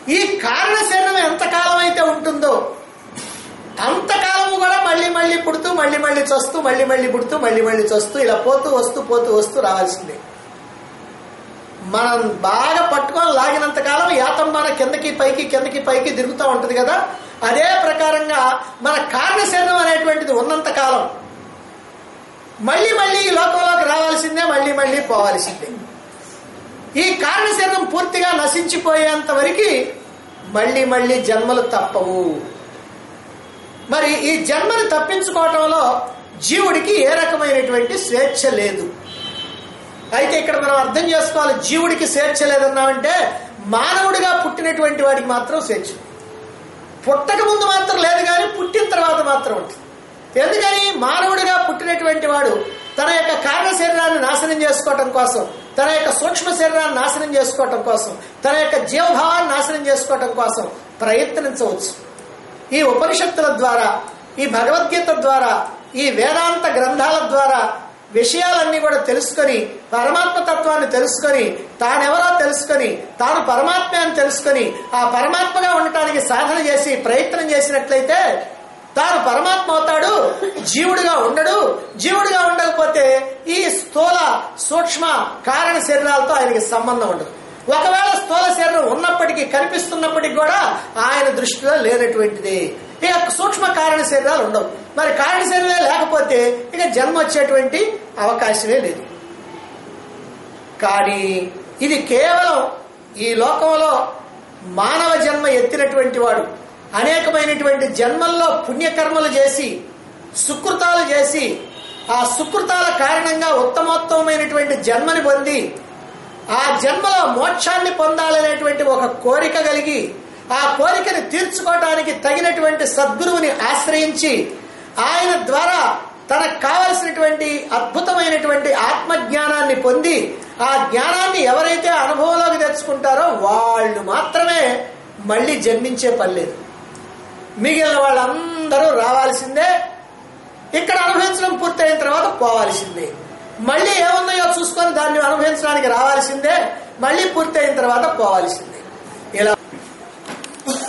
ఈ కారణ శరీరం ఎంతకాలం అయితే ఉంటుందో అంతకాలము కూడా మళ్ళీ మళ్ళీ పుడుతూ మళ్ళీ మళ్ళీ చస్తూ మళ్ళీ మళ్ళీ పుడుతూ మళ్ళీ మళ్ళీ చస్తూ ఇలా పోతూ వస్తూ పోతూ వస్తూ రావాల్సిందే మనం బాగా పట్టుకొని లాగినంత కాలం యాతంబాన కిందకి పైకి కిందకి పైకి తిరుగుతూ ఉంటది కదా అదే ప్రకారంగా మన కారణ శరీరం అనేటువంటిది ఉన్నంత కాలం మళ్ళీ మళ్ళీ ఈ లోకంలోకి రావాల్సిందే మళ్ళీ మళ్ళీ పోవాల్సిందే ఈ కారణ శరీరం పూర్తిగా నశించిపోయేంత వరకు మళ్ళీ మళ్ళీ జన్మలు తప్పవు మరి ఈ జన్మని తప్పించుకోవటంలో జీవుడికి ఏ రకమైనటువంటి స్వేచ్ఛ లేదు అయితే ఇక్కడ మనం అర్థం చేసుకోవాలి జీవుడికి స్వేచ్ఛ లేదన్నామంటే మానవుడిగా పుట్టినటువంటి వాడికి మాత్రం స్వేచ్ఛ పుట్టక ముందు మాత్రం లేదు కానీ పుట్టిన తర్వాత మాత్రం ఉంటుంది ఎందుకని మానవుడిగా పుట్టినటువంటి వాడు తన యొక్క కారణ శరీరాన్ని నాశనం చేసుకోవటం కోసం తన యొక్క సూక్ష్మ శరీరాన్ని నాశనం చేసుకోవటం కోసం తన యొక్క జీవభావాన్ని నాశనం చేసుకోవటం కోసం ప్రయత్నించవచ్చు ఈ ఉపనిషత్తుల ద్వారా ఈ భగవద్గీత ద్వారా ఈ వేదాంత గ్రంథాల ద్వారా విషయాలన్నీ కూడా తెలుసుకొని పరమాత్మ తత్వాన్ని తెలుసుకొని తానెవరో తెలుసుకొని తాను పరమాత్మ అని తెలుసుకొని ఆ పరమాత్మగా ఉండటానికి సాధన చేసి ప్రయత్నం చేసినట్లయితే తాను పరమాత్మ అవుతాడు జీవుడిగా ఉండడు జీవుడిగా ఉండకపోతే ఈ స్థూల సూక్ష్మ కారణ శరీరాలతో ఆయనకి సంబంధం ఉండదు ఒకవేళ స్థూల శరీరం ఉన్నప్పటికీ కనిపిస్తున్నప్పటికీ కూడా ఆయన దృష్టిలో లేనటువంటిది ఇక సూక్ష్మ కారణ శరీరాలు ఉండవు మరి కారణ శరీరమే లేకపోతే ఇక జన్మ వచ్చేటువంటి అవకాశమే లేదు కానీ ఇది కేవలం ఈ లోకంలో మానవ జన్మ ఎత్తినటువంటి వాడు అనేకమైనటువంటి జన్మల్లో పుణ్యకర్మలు చేసి సుకృతాలు చేసి ఆ సుకృతాల కారణంగా ఉత్తమోత్తమైనటువంటి జన్మని పొంది ఆ జన్మలో మోక్షాన్ని పొందాలనేటువంటి ఒక కోరిక కలిగి ఆ కోరికని తీర్చుకోవటానికి తగినటువంటి సద్గురువుని ఆశ్రయించి ఆయన ద్వారా తనకు కావలసినటువంటి అద్భుతమైనటువంటి ఆత్మజ్ఞానాన్ని పొంది ఆ జ్ఞానాన్ని ఎవరైతే అనుభవంలోకి తెచ్చుకుంటారో వాళ్ళు మాత్రమే మళ్ళీ జన్మించే పర్లేదు మిగిలిన వాళ్ళందరూ రావాల్సిందే ఇక్కడ అనుభవించడం పూర్తయిన తర్వాత పోవాల్సిందే మళ్ళీ ఏమున్నాయో చూసుకొని దాన్ని అనుభవించడానికి రావాల్సిందే మళ్ళీ పూర్తయిన తర్వాత పోవాల్సిందే